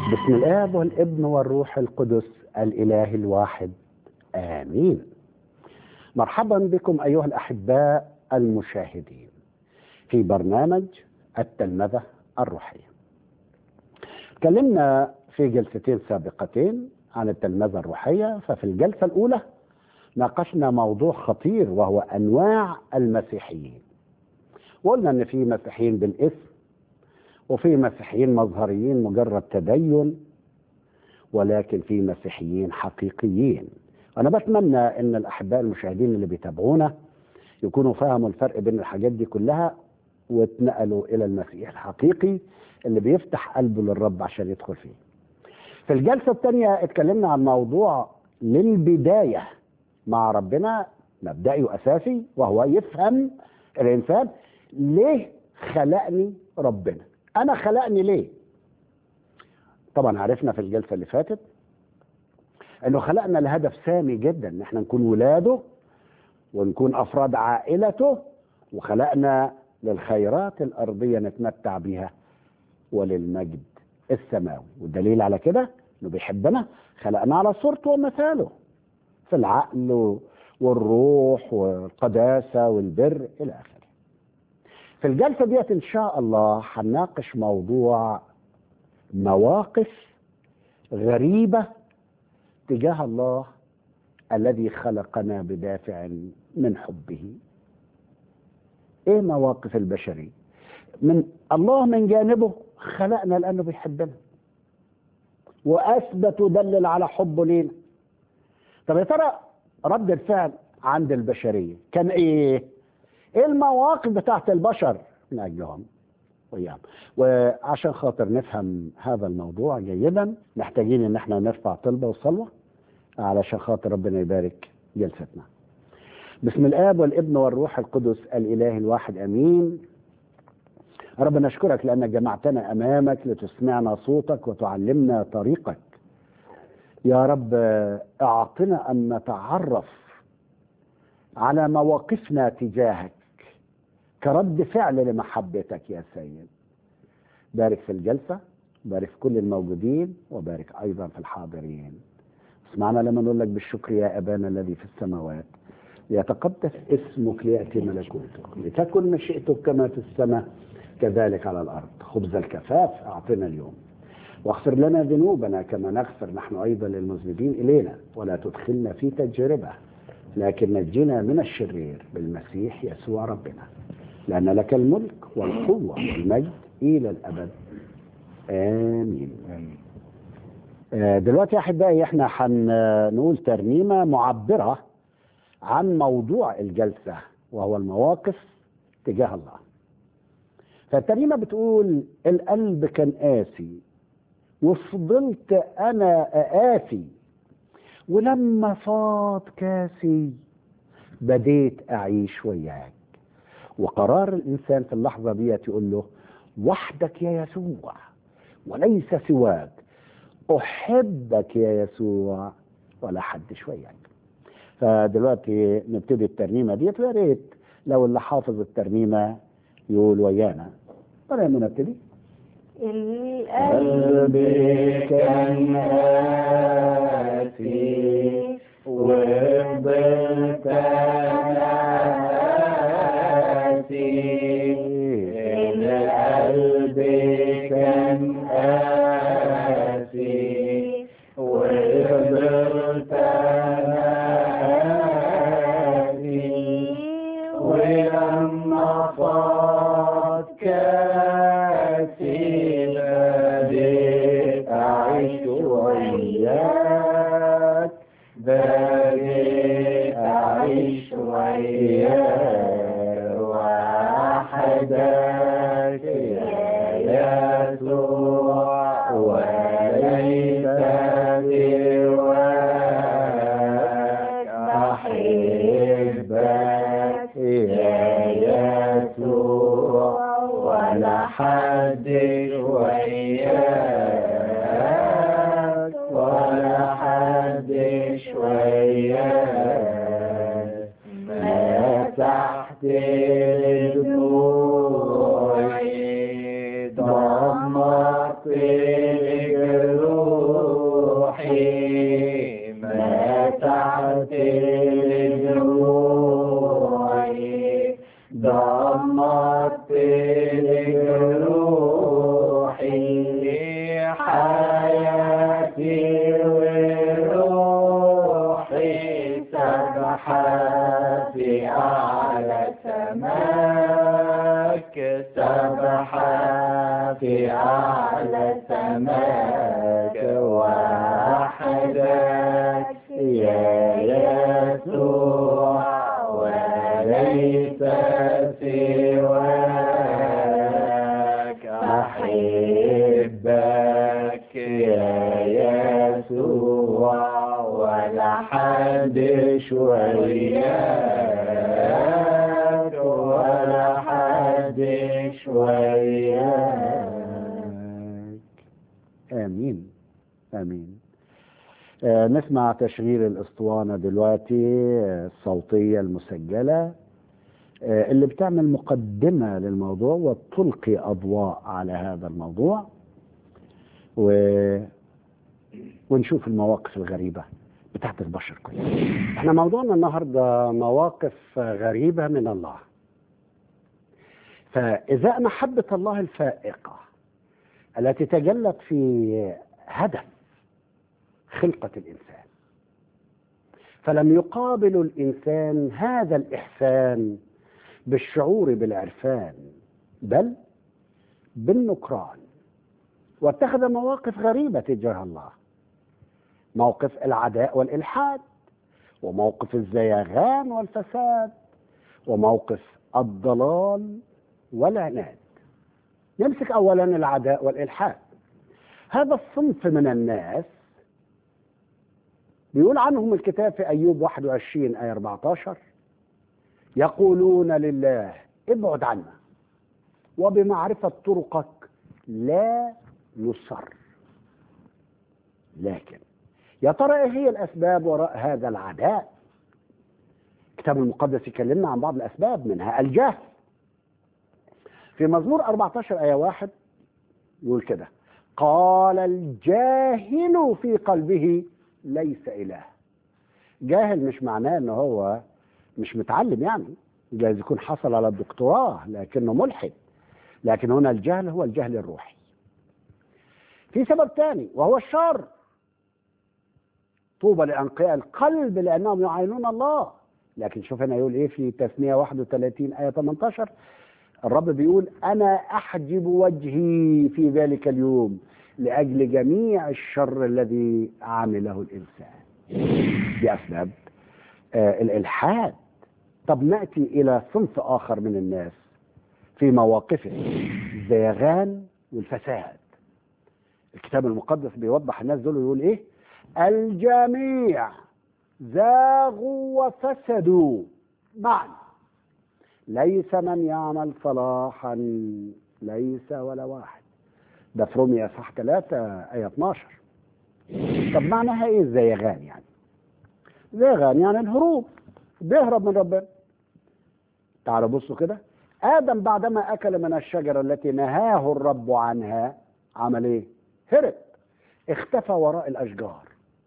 بسم الآب والابن والروح القدس الإله الواحد آمين مرحبا بكم أيها الأحباء المشاهدين في برنامج التلمذة الروحية تكلمنا في جلستين سابقتين عن التلمذة الروحية ففي الجلسة الأولى ناقشنا موضوع خطير وهو أنواع المسيحيين وقلنا أن في مسيحيين بالاسم وفي مسيحيين مظهريين مجرد تدين ولكن في مسيحيين حقيقيين أنا بتمنى أن الأحباء المشاهدين اللي بيتابعونا يكونوا فهموا الفرق بين الحاجات دي كلها واتنقلوا إلى المسيح الحقيقي اللي بيفتح قلبه للرب عشان يدخل فيه في الجلسة الثانية اتكلمنا عن موضوع للبداية مع ربنا مبدئي وأساسي وهو يفهم الإنسان ليه خلقني ربنا أنا خلقني ليه طبعا عرفنا في الجلسة اللي فاتت انه خلقنا لهدف سامي جدا ان احنا نكون ولاده ونكون افراد عائلته وخلقنا للخيرات الارضيه نتمتع بها وللمجد السماوي والدليل على كده انه بيحبنا خلقنا على صورته ومثاله في العقل والروح والقداسه والبر الى اخره في الجلسه ديت ان شاء الله هنناقش موضوع مواقف غريبه تجاه الله الذي خلقنا بدافع من حبه ايه مواقف البشريه من الله من جانبه خلقنا لانه بيحبنا واثبت ودلل على حبه لينا طب يا ترى رد الفعل عند البشريه كان ايه ايه المواقف بتاعت البشر من اجلهم وإياهم وعشان خاطر نفهم هذا الموضوع جيدا محتاجين ان احنا نرفع طلبة وصلوة علشان خاطر ربنا يبارك جلستنا بسم الآب والابن والروح القدس الإله الواحد أمين رب نشكرك لأنك جمعتنا أمامك لتسمعنا صوتك وتعلمنا طريقك يا رب أعطنا أن نتعرف على مواقفنا تجاهك كرد فعل لمحبتك يا سيد بارك في الجلسة بارك في كل الموجودين وبارك أيضا في الحاضرين اسمعنا لما نقول لك بالشكر يا أبانا الذي في السماوات ليتقدس اسمك ليأتي ملكوتك لتكن مشيئتك كما في السماء كذلك على الأرض خبز الكفاف أعطنا اليوم واغفر لنا ذنوبنا كما نغفر نحن أيضا للمذنبين إلينا ولا تدخلنا في تجربة لكن نجنا من الشرير بالمسيح يسوع ربنا لأن لك الملك والقوة والمجد إلى الأبد آمين آه دلوقتي يا أحبائي إحنا هنقول ترنيمة معبرة عن موضوع الجلسة وهو المواقف تجاه الله فالترنيمة بتقول القلب كان قاسي وفضلت أنا أقاسي ولما فاض كاسي بديت أعيش وياك وقرار الإنسان في اللحظة ديت يقول له وحدك يا يسوع وليس سواك أحبك يا يسوع ولا حد وياك فدلوقتي نبتدي الترنيمة ديت ويا ريت لو اللي حافظ الترنيمة يقول ويانا ولا نبتدي القلب كان قاسي وفضلت ناسي القلب كان قاسي وفضلت ناسي ولما فاض كاسي بديت أعيش وياك بديت أعيش وياك وحدك يا يسوع وليس سواك أحبك يا يسوع ولا حد وياك ولا حد وياك مسحت دموعي ضمت الجروح حياتي وروحي سبحت في أعلى سماك سبحت في أعلى سماك وحدك يا يسوع وليس سواك أحبك يا يسوع ولا حد شوياك ولا حد شوياك امين امين آه نسمع تشغيل الاسطوانه دلوقتي آه، الصوتيه المسجله آه اللي بتعمل مقدمه للموضوع وتلقي اضواء على هذا الموضوع و... ونشوف المواقف الغريبه بتاعت البشر كلها احنا موضوعنا النهارده مواقف غريبه من الله فإذا محبة الله الفائقة التي تجلت في هدف خلقة الإنسان فلم يقابل الإنسان هذا الإحسان بالشعور بالعرفان بل بالنكران واتخذ مواقف غريبة تجاه الله موقف العداء والإلحاد وموقف الزيغان والفساد وموقف الضلال والعناد نمسك اولا العداء والالحاد هذا الصنف من الناس بيقول عنهم الكتاب في ايوب 21 ايه 14 يقولون لله ابعد عنا وبمعرفه طرقك لا نصر لكن يا ترى ايه هي الاسباب وراء هذا العداء الكتاب المقدس يكلمنا عن بعض الاسباب منها الجهل في مزمور 14 آية واحد يقول كده قال الجاهل في قلبه ليس إله جاهل مش معناه ان هو مش متعلم يعني جايز يكون حصل على الدكتوراه لكنه ملحد لكن هنا الجهل هو الجهل الروحي في سبب ثاني وهو الشر طوبى لأنقياء القلب لأنهم يعينون الله لكن شوف هنا يقول ايه في تثنية 31 آية 18 الرب بيقول انا احجب وجهي في ذلك اليوم لاجل جميع الشر الذي عمله الانسان دي اسباب آه الالحاد طب ناتي الى صنف اخر من الناس في مواقفه الزيغان والفساد الكتاب المقدس بيوضح الناس دول ويقول ايه الجميع زاغوا وفسدوا معا ليس من يعمل صلاحا ليس ولا واحد ده في رومية اصحاح 3 آية 12 طب معناها ايه الزيغان يعني؟ زيغان يعني الهروب بيهرب من ربنا تعالوا بصوا كده آدم بعدما أكل من الشجرة التي نهاه الرب عنها عمل إيه؟ هرب اختفى وراء الأشجار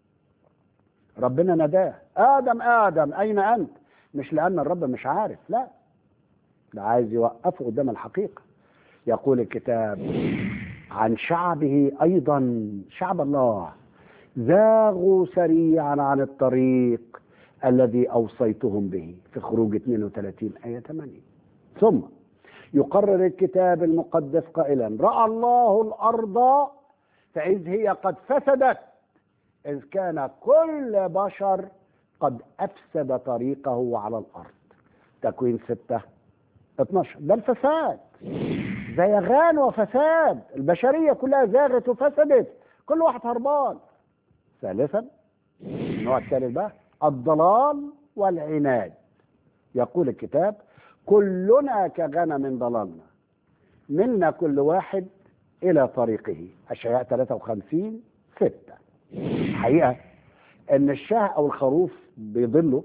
ربنا ناداه آدم آدم أين أنت؟ مش لأن الرب مش عارف لا ده عايز يوقفه قدام الحقيقة يقول الكتاب عن شعبه أيضا شعب الله زاغوا سريعا عن الطريق الذي أوصيتهم به في خروج 32 آية 8 ثم يقرر الكتاب المقدس قائلا رأى الله الأرض فإذ هي قد فسدت إذ كان كل بشر قد أفسد طريقه على الأرض تكوين 6 12 ده الفساد زيغان وفساد البشرية كلها زاغت وفسدت كل واحد هربان ثالثا النوع الثالث بقى الضلال والعناد يقول الكتاب كلنا كغنم ضللنا منا كل واحد إلى طريقه أشعياء 53 6 حقيقة أن الشاه أو الخروف بيضلوا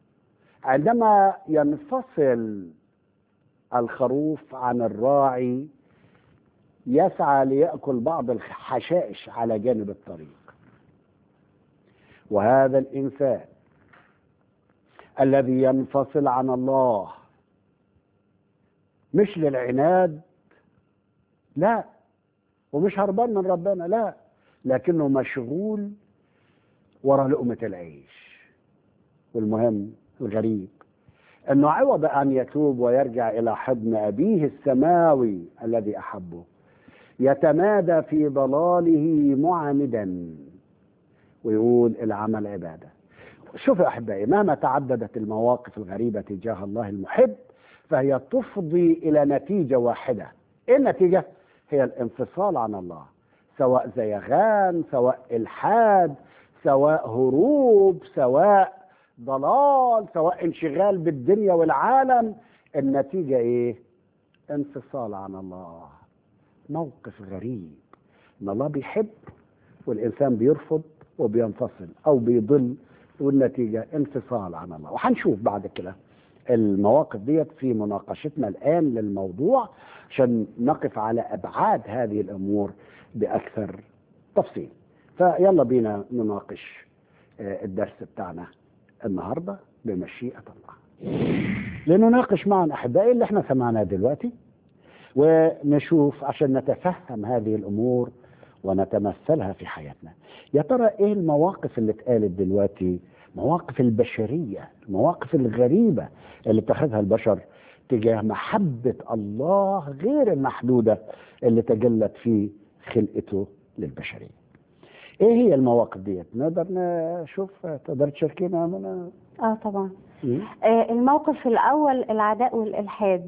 عندما ينفصل الخروف عن الراعي يسعى ليأكل بعض الحشائش على جانب الطريق وهذا الإنسان الذي ينفصل عن الله مش للعناد لا ومش هربان من ربنا لا لكنه مشغول ورا لقمة العيش والمهم الغريب انه عوض ان يتوب ويرجع الى حضن ابيه السماوي الذي احبه يتمادى في ضلاله معاندا ويقول العمل عباده شوف يا احبائي مهما تعددت المواقف الغريبه تجاه الله المحب فهي تفضي الى نتيجه واحده ايه النتيجه هي الانفصال عن الله سواء زيغان سواء الحاد سواء هروب سواء ضلال سواء انشغال بالدنيا والعالم النتيجه ايه انفصال عن الله موقف غريب ان الله بيحب والانسان بيرفض وبينفصل او بيضل والنتيجه انفصال عن الله وهنشوف بعد كده المواقف ديت في مناقشتنا الان للموضوع عشان نقف على ابعاد هذه الامور باكثر تفصيل فيلا بينا نناقش آه، الدرس بتاعنا النهارده بمشيئه الله لنناقش معا احبائي اللي احنا سمعناه دلوقتي ونشوف عشان نتفهم هذه الامور ونتمثلها في حياتنا يا ترى ايه المواقف اللي اتقالت دلوقتي مواقف البشريه المواقف الغريبه اللي اتخذها البشر تجاه محبه الله غير المحدوده اللي تجلت في خلقته للبشريه ايه هي المواقف ديت نقدر نشوف تقدر تشاركينا منى اه طبعا آه الموقف الاول العداء والالحاد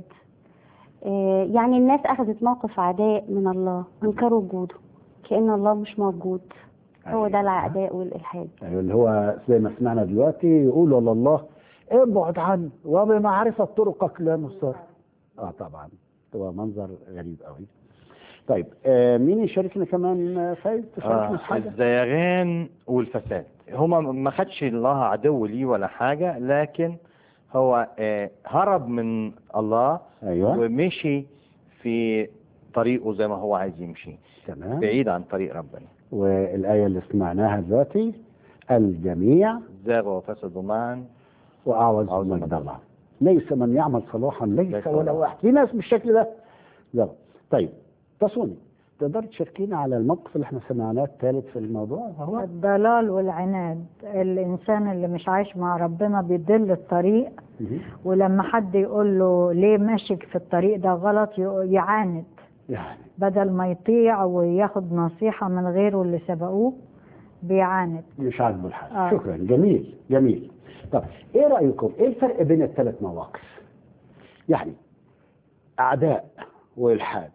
آه يعني الناس اخذت موقف عداء من الله انكروا وجوده كان الله مش موجود هو ده العداء والالحاد أيوة اللي هو زي ما سمعنا دلوقتي يقولوا لله ابعد عنه وبمعرفة طرقك لا نصر اه طبعا هو منظر غريب قوي طيب آه مين يشاركنا كمان آه، فايز تشاركنا آه في حاجة الزيغان والفساد هما ما خدش الله عدو ليه ولا حاجة لكن هو آه هرب من الله ايوه ومشي في طريقه زي ما هو عايز يمشي تمام بعيد عن طريق ربنا والآية اللي سمعناها دلوقتي الجميع زاغوا وفسدوا معا وأعوذ أعوذ مجد بالله. الله ليس من يعمل صلاحا ليس ليس ولا ولا واحد في ناس بالشكل ده لا طيب تصوني تقدر تشاركينا على الموقف اللي احنا سمعناه الثالث في الموضوع وهو الضلال والعناد الإنسان اللي مش عايش مع ربنا بيضل الطريق مهم. ولما حد يقول له ليه ماشي في الطريق ده غلط ي- يعاند يعني بدل ما يطيع وياخد نصيحة من غيره اللي سبقوه بيعاند مش عاجبه الحال آه. شكرا جميل جميل طب ايه رايكم ايه الفرق بين الثلاث مواقف يعني اعداء والحاد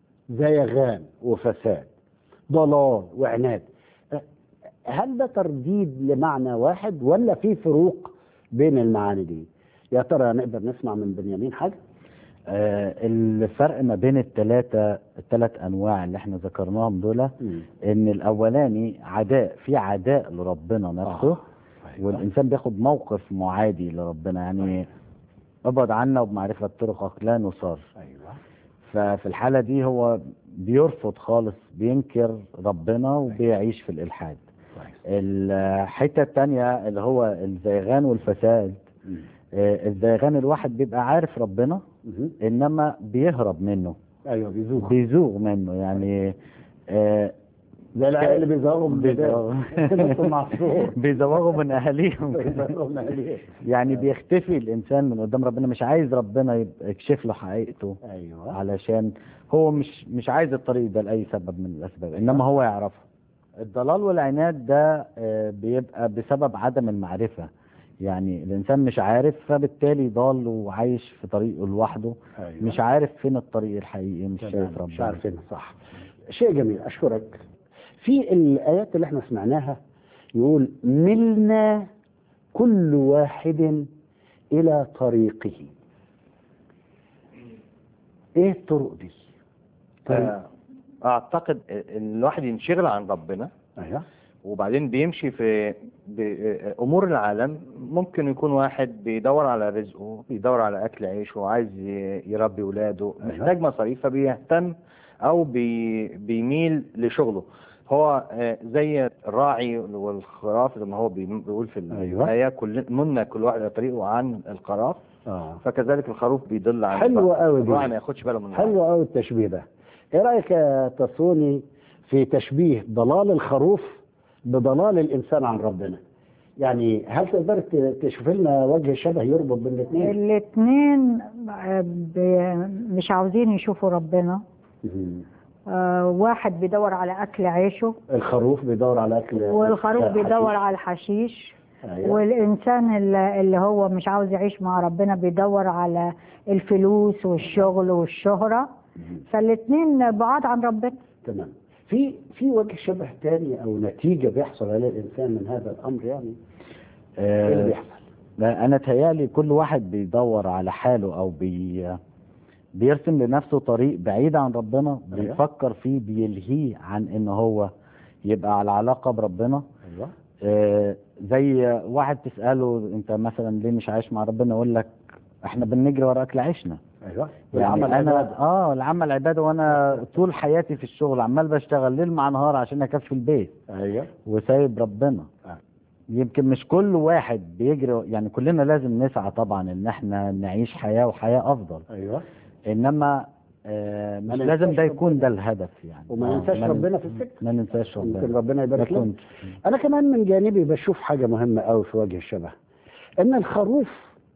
زيغان وفساد ضلال وعناد أه، هل ده ترديد لمعنى واحد ولا في فروق بين المعاني دي يا ترى نقدر نسمع من بنيامين حاجه آه، الفرق ما بين الثلاثة الثلاث أنواع اللي احنا ذكرناهم دول إن الأولاني عداء في عداء لربنا نفسه آه. أيوة. والإنسان بياخد موقف معادي لربنا يعني ابعد عنا وبمعرفة طرقك لا نصار ايوه ففي الحالة دي هو بيرفض خالص بينكر ربنا وبيعيش في الإلحاد كويس الحتة التانية اللي هو الزيغان والفساد مم. آه، الزيغان الواحد بيبقى عارف ربنا مهم. انما بيهرب منه ايوه بيزوغ بيزوغ منه يعني آه زي العيال اللي بيزوغوا من بيزوغوا. البيت معصور بيزوغوا من اهاليهم بيزوغوا من البيت. يعني بيختفي الانسان من قدام ربنا مش عايز ربنا يبقى يكشف له حقيقته ايوه علشان هو مش مش عايز الطريق ده لاي سبب من الاسباب انما هو يعرفه الضلال والعناد ده آه، بيبقى بسبب عدم المعرفه يعني الانسان مش عارف فبالتالي ضال وعايش في طريقه لوحده أيوة. مش عارف فين الطريق الحقيقي مش تمام، شايف مش ربنا عارفين صح شيء جميل اشكرك في الايات اللي احنا سمعناها يقول ملنا كل واحد الى طريقه ايه الطرق دي طريق آه، اعتقد الواحد ينشغل عن ربنا ايوه وبعدين بيمشي في ب- امور العالم ممكن يكون واحد بيدور على رزقه بيدور على اكل عيشه وعايز ي- يربي ولاده أيوة. محتاج مصاريف فبيهتم او بي بيميل لشغله هو آه، زي الراعي والخراف زي ما هو بي- بيقول في أيوة. الآية كل منا كل واحد على طريقه عن الخراف اه فكذلك الخروف بيدل عن حلوة الراعي. أوي دي. الراعي ما ياخدش باله من الراعي. حلو قوي التشبيه ده ايه رايك يا تصوني في تشبيه ضلال الخروف بضلال الانسان عن ربنا يعني هل تقدر ت- تشوف لنا وجه شبه يربط بين الاثنين الاثنين مش عاوزين يشوفوا ربنا آه، واحد بيدور على اكل عيشه الخروف بيدور على اكل والخروف حشيش. بيدور على الحشيش أيوة. والإنسان اللي اللي هو مش عاوز يعيش مع ربنا بيدور على الفلوس والشغل والشهرة فالاتنين بعاد عن ربنا تمام في في وجه شبه تاني او نتيجه بيحصل عليها الانسان من هذا الامر يعني ايه اللي آه، بيحصل؟ لا، انا تهيالي كل واحد بيدور على حاله او بي بيرسم لنفسه طريق بعيد عن ربنا أيوة. بيفكر فيه بيلهيه عن ان هو يبقى على علاقة بربنا ايوه آه، زي واحد تسأله انت مثلا ليه مش عايش مع ربنا يقول لك احنا بنجري ورا اكل عيشنا ايوه يعني والعمل انا عبادة. اه العمل عباده وانا طول حياتي في الشغل عمال بشتغل ليل مع نهار عشان اكفي البيت ايوه وسايب ربنا آه. يمكن مش كل واحد بيجري يعني كلنا لازم نسعى طبعا ان احنا نعيش حياة وحياة افضل ايوه انما آه مش ما لازم ننساش ده يكون ربنا. ده الهدف يعني وما آه، ننساش ما نن- ربنا في السكه ما ننساش ممكن ربنا ربنا ده يبارك لنا كنت انا كمان من جانبي بشوف حاجه مهمه قوي في وجه الشبه ان الخروف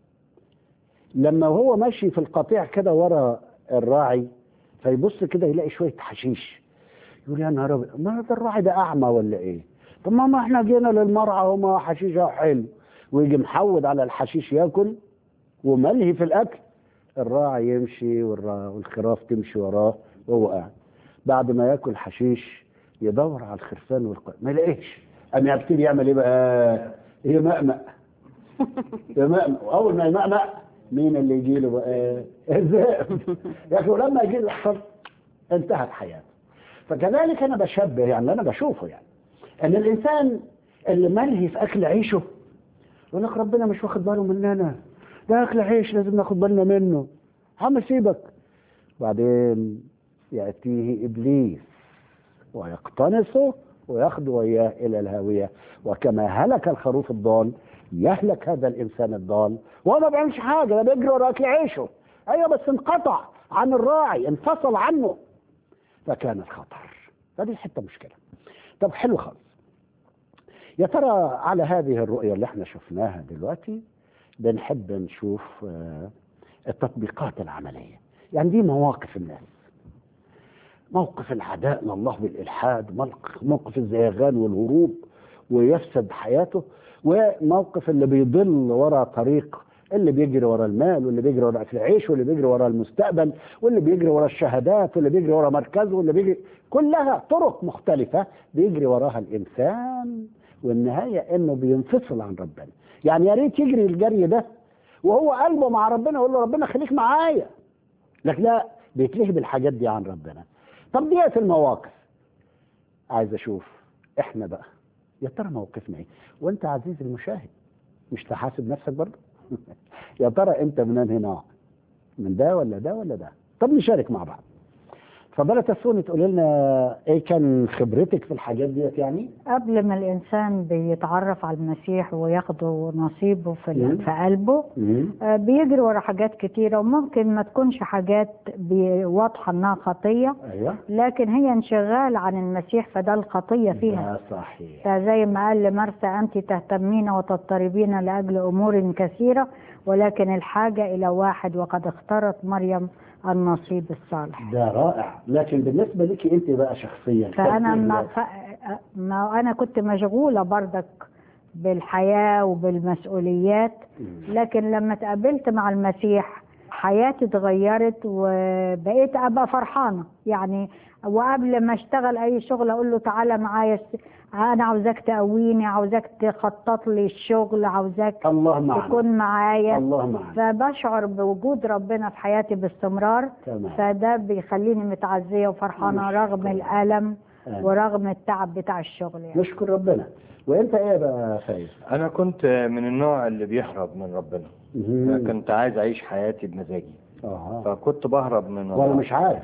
لما هو ماشي في القطيع كده ورا الراعي فيبص كده يلاقي شويه حشيش يقول يا نهار أبيض، ما ده الراعي ده اعمى ولا ايه طب ما ما احنا جينا للمرعى وما حشيش أهو حلو ويجي محود على الحشيش ياكل وملهي في الاكل الراعي يمشي والرا- والخراف تمشي وراه وهو قاعد بعد ما ياكل حشيش يدور على الخرفان والق... ما يلاقيش قام يبتدي يعمل ايه بقى يمأمأ يمأمأ واول ما يمأمأ مين اللي يجي له بقى الذئب يا اخي ولما يجي له يحصل انتهت حياته فكذلك انا بشبه يعني اللي انا بشوفه يعني ان الانسان اللي ملهي في اكل عيشه يقول لك ربنا مش واخد باله مننا ده اكل عيش لازم ناخد بالنا منه عم سيبك بعدين ياتيه ابليس ويقتنصه وياخده وياه الى الهاويه وكما هلك الخروف الضال يهلك هذا الانسان الضال وهو ما بيعملش حاجه ده بيجري ورا اكل عيشه ايوه بس انقطع عن الراعي انفصل عنه فكان الخطر فدي حته مشكله طب حلو خالص يا ترى على هذه الرؤيه اللي احنا شفناها دلوقتي بنحب نشوف آه، التطبيقات العمليه يعني دي مواقف الناس موقف العداء لله بالإلحاد موقف- موقف الزيغان والهروب ويفسد حياته وموقف اللي بيضل ورا طريق اللي بيجري ورا المال واللي بيجري ورا اكل العيش واللي بيجري ورا المستقبل واللي بيجري ورا الشهادات واللي بيجري ورا مركزه واللي بيجري كلها طرق مختلفة بيجري وراها الإنسان والنهاية إنه بينفصل عن ربنا يعني يا ريت يجري الجري ده وهو قلبه مع ربنا يقول له ربنا خليك معايا لكن لا بيتلهي بالحاجات دي عن ربنا طب ديت المواقف عايز اشوف احنا بقى يا ترى موقفنا ايه وانت عزيزي المشاهد مش تحاسب نفسك برضه يا ترى انت من انهي نوع من ده ولا ده ولا ده طب نشارك مع بعض اتفضلي تسوني تقول لنا ايه كان خبرتك في الحاجات ديت يعني قبل ما الإنسان بيتعرف على المسيح وياخده نصيبه في, مم. ال- في قلبه آه، بيجري ورا حاجات كتيرة وممكن ما تكونش حاجات بي- واضحة إنها خطية ايوه لكن هي انشغال عن المسيح فده الخطية فيها ده صحيح فزي ما قال لمرسى أنت تهتمين وتضطربين لأجل أمور كثيرة ولكن الحاجة إلى واحد وقد اختارت مريم النصيب الصالح ده رائع لكن بالنسبه لك انت بقى شخصيا فأنا كان ما, إيه ف... ما أنا كنت مشغولة برضك بالحياة وبالمسؤوليات مم. لكن لما تقابلت مع المسيح حياتي اتغيرت وبقيت ابقى فرحانه يعني وقبل ما اشتغل اي شغل اقول له تعالى معايا س- انا عاوزاك تقويني عاوزاك تخطط لي الشغل عاوزاك الله معنا تكون معايا الله معنا فبشعر بوجود ربنا في حياتي باستمرار تمام فده بيخليني متعزيه وفرحانه نشكر رغم الله. الالم آمين. ورغم التعب بتاع الشغل يعني نشكر ربنا وانت ايه بقى فايز انا كنت من النوع اللي بيهرب من ربنا مهم. كنت عايز اعيش حياتي بمزاجي اه فكنت بهرب من وانا مش عارف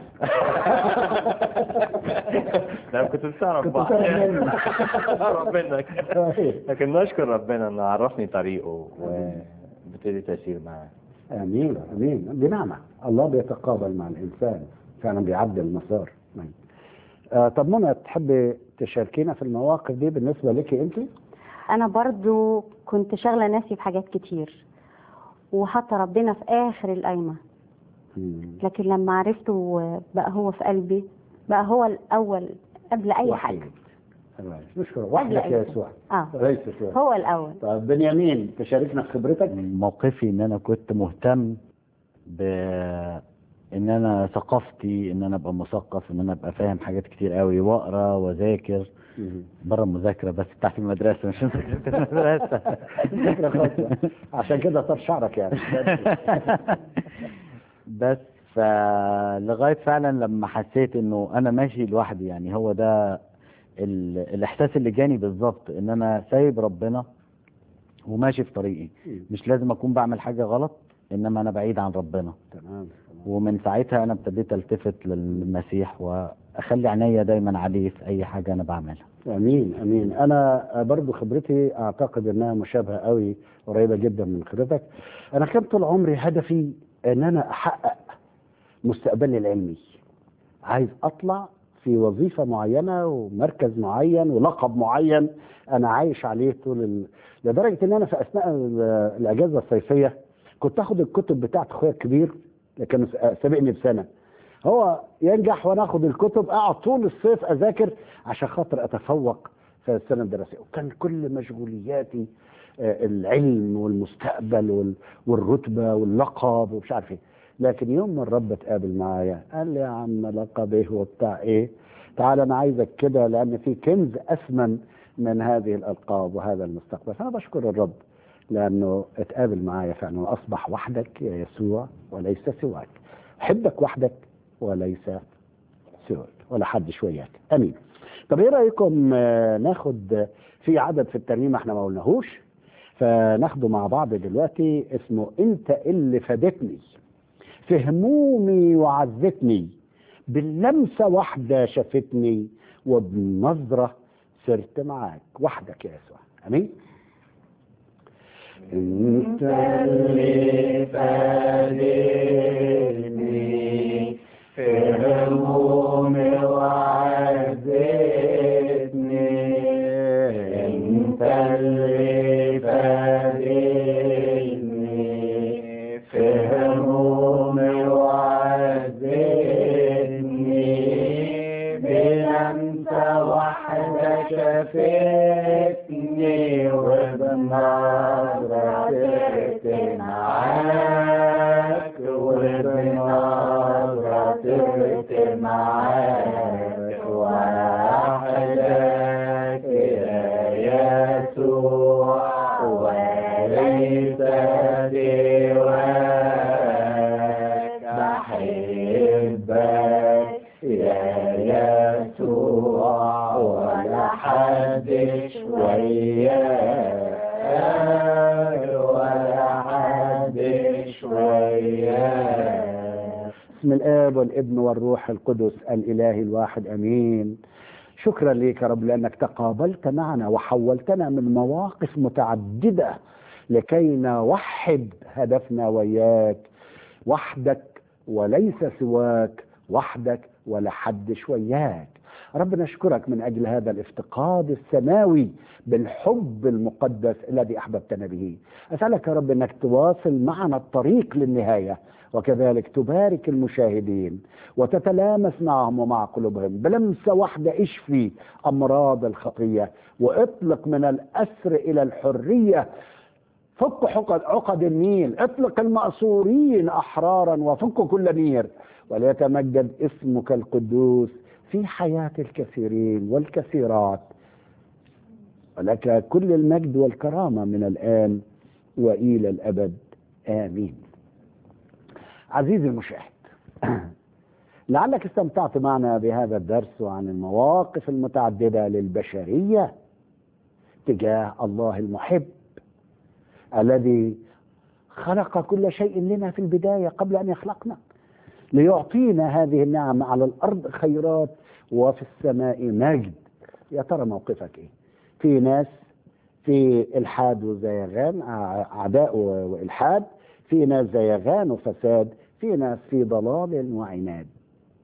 لا كنت بتعرف كنت بعض بتعرف مني. اهرب منك لكن نشكر ربنا انه عرفني طريقه وابتديت اسير معاه امين امين دي نعمه الله بيتقابل مع الانسان فعلا بيعدل المسار أمين. آه طب منى تحبي تشاركينا في المواقف دي بالنسبة لك أنت؟ انا برضو كنت شاغله نفسي بحاجات كتير وحاطه ربنا في اخر القايمه مم. لكن لما عرفته بقى هو في قلبي بقى هو الاول قبل اي وحيد. حاجه تمام نشكر وحدك قبل يا أي يسوع اه رئيس يسوع هو الاول طب بنيامين تشاركنا خبرتك؟ موقفي ان انا كنت مهتم ب ان انا ثقافتي ان انا ابقى مثقف ان انا ابقى فاهم حاجات كتير قوي واقرا واذاكر مم. بره المذاكره بس بتاعت المدرسه مش مذاكره المدرسه فكرة خاصة عشان كده طار شعرك يعني بس فلغايه فعلا لما حسيت انه انا ماشي لوحدي يعني هو ده ال... الاحساس اللي جاني بالظبط ان انا سايب ربنا وماشي في طريقي مش لازم اكون بعمل حاجه غلط انما انا بعيد عن ربنا تمام ومن ساعتها انا ابتديت التفت للمسيح واخلي عينيا دايما عليه في اي حاجه انا بعملها امين امين انا برضو خبرتي اعتقد انها مشابهه قوي قريبه جدا من خبرتك انا كان طول عمري هدفي ان انا احقق مستقبلي العلمي عايز اطلع في وظيفه معينه ومركز معين ولقب معين انا عايش عليه طول ال... لدرجه ان انا في اثناء ال- الاجازه الصيفيه كنت اخد الكتب بتاعت اخويا الكبير اللي كان سابقني بسنه هو ينجح وانا اخد الكتب اقعد طول الصيف اذاكر عشان خاطر اتفوق في السنه الدراسيه وكان كل مشغولياتي آه، العلم والمستقبل وال- والرتبه واللقب ومش عارف ايه لكن يوم ما الرب اتقابل معايا قال لي يا عم لقب ايه وبتاع ايه تعال انا عايزك كده لان في كنز اثمن من هذه الالقاب وهذا المستقبل فانا بشكر الرب لانه اتقابل معايا فعلا واصبح وحدك يا يسوع وليس سواك احبك وحدك وليس سواك ولا حد شوياك امين طب ايه رايكم آه، ناخد آه، في عدد في الترنيمه احنا ما قلناهوش فناخده مع بعض دلوقتي اسمه انت اللي فادتني في همومي وعزتني باللمسه واحده شافتني وبنظره سرت معاك وحدك يا يسوع امين انت اللي فادتني في همومي وعزتني انت اللي فادتني في همومي وعزتني بلمسة واحدة شافتني وبنظرة سرت معاك وبنظرة سرت معاك وحدك يا يسوع وليس سواك بحبك يا يسوع ولا حد شوياك ولا حد شوياك بسم الاب والابن والروح القدس الاله الواحد امين شكرا لك يا رب لانك تقابلت معنا وحولتنا من مواقف متعدده لكي نوحد هدفنا وياك وحدك وليس سواك وحدك ولا حد شوياك رب نشكرك من اجل هذا الافتقاد السماوي بالحب المقدس الذي احببتنا به اسالك يا رب انك تواصل معنا الطريق للنهايه وكذلك تبارك المشاهدين وتتلامس معهم ومع قلوبهم بلمسه واحده اشفي امراض الخطيه واطلق من الاسر الى الحريه فك عقد عقد النيل اطلق المأسورين أحرارا وفك كل نير وليتمجد اسمك القدوس في حياة الكثيرين والكثيرات ولك كل المجد والكرامة من الآن وإلى الأبد آمين عزيزي المشاهد لعلك استمتعت معنا بهذا الدرس عن المواقف المتعددة للبشرية تجاه الله المحب الذي خلق كل شيء لنا في البداية قبل أن يخلقنا ليعطينا هذه النعم على الأرض خيرات وفي السماء مجد يا ترى موقفك إيه في ناس في إلحاد وزيغان أعداء وإلحاد في ناس زيغان وفساد في ناس في ضلال وعناد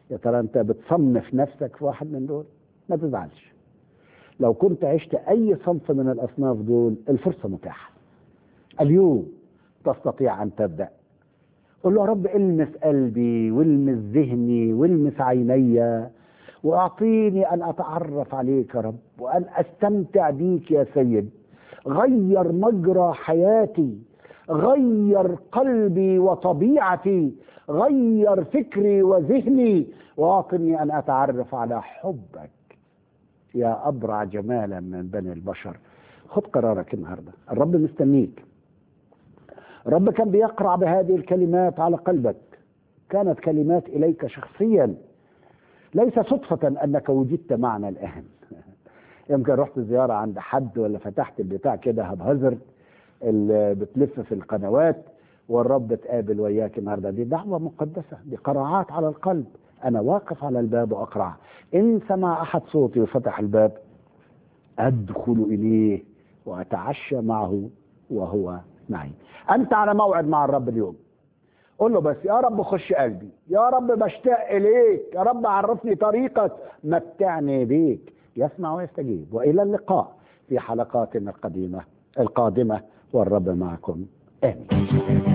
يا ترى انت بتصنف نفسك في واحد من دول ما تزعلش لو كنت عشت اي صنف من الاصناف دول الفرصه متاحه اليوم تستطيع ان تبدا قل له يا رب المس قلبي والمس ذهني والمس عيني واعطيني ان اتعرف عليك يا رب وان استمتع بيك يا سيد غير مجرى حياتي غير قلبي وطبيعتي غير فكري وذهني واعطني ان اتعرف على حبك يا ابرع جمالا من بني البشر خد قرارك النهارده الرب مستنيك الرب كان بيقرع بهذه الكلمات على قلبك كانت كلمات اليك شخصيا ليس صدفة انك وجدت معنا الان يمكن رحت زيارة عند حد ولا فتحت البتاع كده هبهزر اللي بتلف في القنوات والرب تقابل وياك النهارده دي دعوة مقدسة دي قراعات على القلب أنا واقف على الباب وأقرع إن سمع أحد صوتي وفتح الباب أدخل إليه وأتعشى معه وهو معي أنت على موعد مع الرب اليوم قول له بس يا رب خش قلبي يا رب بشتاق إليك يا رب عرفني طريقك متعني بيك يسمع ويستجيب وإلى اللقاء في حلقاتنا القديمة القادمة والرب معكم آمين